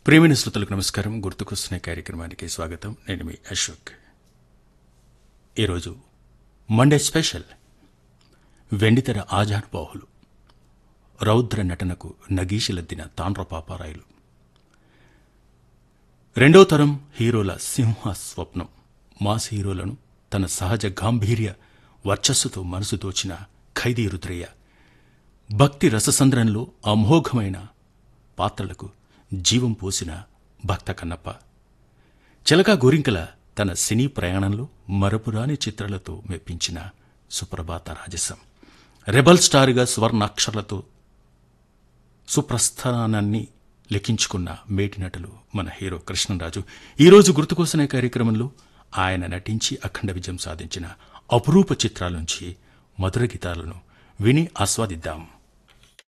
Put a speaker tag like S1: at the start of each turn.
S1: ప్రేమిణ శ్రోతలకు నమస్కారం గుర్తుకొస్తున్న కార్యక్రమానికి స్వాగతం నేను మీ అశోక్ ఈరోజు మండే స్పెషల్ వెండితెర ఆజానుబాహులు రౌద్ర నటనకు నగీషిలద్దిన తాండ్ర పాపారాయులు రెండో తరం హీరోల సింహ స్వప్నం మాస్ హీరోలను తన సహజ గాంభీర్య వర్చస్సుతో మనసు దోచిన ఖైదీ రుద్రయ్య భక్తి రససంద్రంలో అమోఘమైన పాత్రలకు జీవం పోసిన భక్త కన్నప్ప చిలక గోరింకల తన సినీ ప్రయాణంలో మరపురాని చిత్రాలతో మెప్పించిన సుప్రభాత రాజసం రెబల్ స్టార్గా స్వర్ణాక్షరాలతో సుప్రస్థానాన్ని లెక్కించుకున్న మేటి నటులు మన హీరో కృష్ణరాజు ఈరోజు గుర్తుకోసిన కార్యక్రమంలో ఆయన నటించి అఖండ విజయం సాధించిన అపురూప చిత్రాల నుంచి మధుర గీతాలను విని ఆస్వాదిద్దాం